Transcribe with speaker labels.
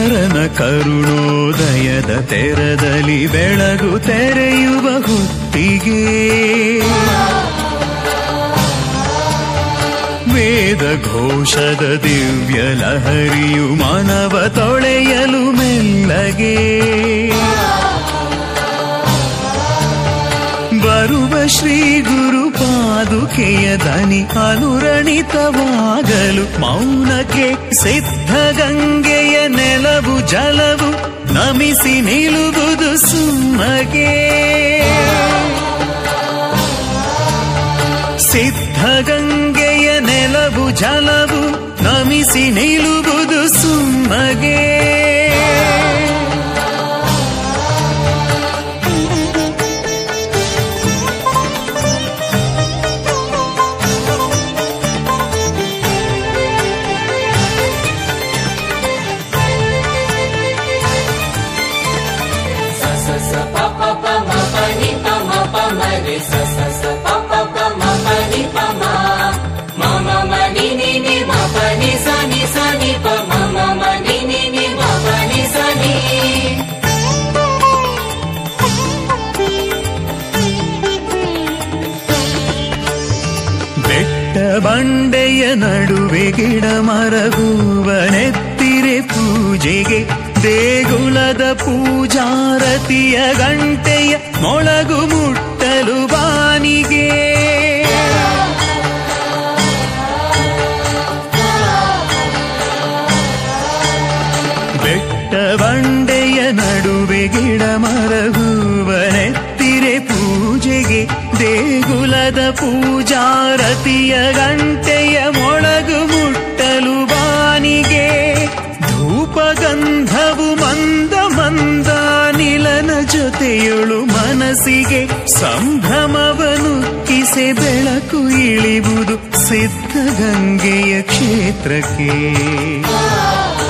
Speaker 1: ಹರನ ಕರುಣೋದಯದ ತೆರದಲ್ಲಿ ಬೆಳಗು ತೆರೆಯುವ ಹೊತ್ತಿಗೆ ವೇದ ಘೋಷದ ದಿವ್ಯ ಲಹರಿಯು ಮನವ ತೊಳೆಯಲು ಮೆಲ್ಲಗೆ ಬರುವ ಶ್ರೀ ಗುರು ಪಾದುಕೆಯ ದನಿ ಅನುರಣಿತವಾಗಲು ಮೌನಕ್ಕೆ ಸಿದ್ಧ ಗಂಗೆಯ ನೆಲವು ಜಲವು ನಮಿಸಿ ನಿಲುವುದು ಸುಮ್ಮಗೆ ಸಿದ್ಧ ಗಂಗೆಯ ನೆಲವು ಜಲವು ನಮಿಸಿ ನಿಲುವುದು ಸುಮ್ಮಗೆ
Speaker 2: sa sa sa pa pa pa ma pa ni pa ma pa ma re sa sa sa pa pa pa ma pa ni pa ma ma ma ma ni ni ni ma pa ni sa ni sa ni pa ma ma ma ni ni ni ma pa ni sa ni
Speaker 1: ಬೆಟ್ಟ ಬಂಡೆಯ ನಡುವೆ ಗಿಡ ಮರಗುವನೆತ್ತಿರೆ ಪೂಜೆಗೆ ದೇಗುಲದ ಪೂಜಾರತಿಯ ಗಂಟೆಯ ಮೊಳಗು ಮುಟ್ಟಲು ಬಾನಿಗೆ ಬೆಟ್ಟ ಬಂಡೆಯ ನಡುವೆ ಗಿಡ ಮರಗುವನೆತ್ತಿರೆ ಪೂಜೆಗೆ ದೇಗುಲದ ಪೂಜಾರತಿಯ ಗಂಟೆಯ ಮೊಳಗು ಮುಟ್ಟಲು ಬಾನಿಗೆ ಧೂಪಗಂಧವು ಮಂದ ಮಂದ ನಿಲನ ಜೊತೆಯೊಳು ಮನಸ್ಸಿಗೆ ಸಂಭ್ರಮವನು ಕಿಸೆ ಬೆಳಕು ಇಳಿಬುದು ಸಿದ್ಧ ಗಂಗೆಯ ಕ್ಷೇತ್ರಕ್ಕೆ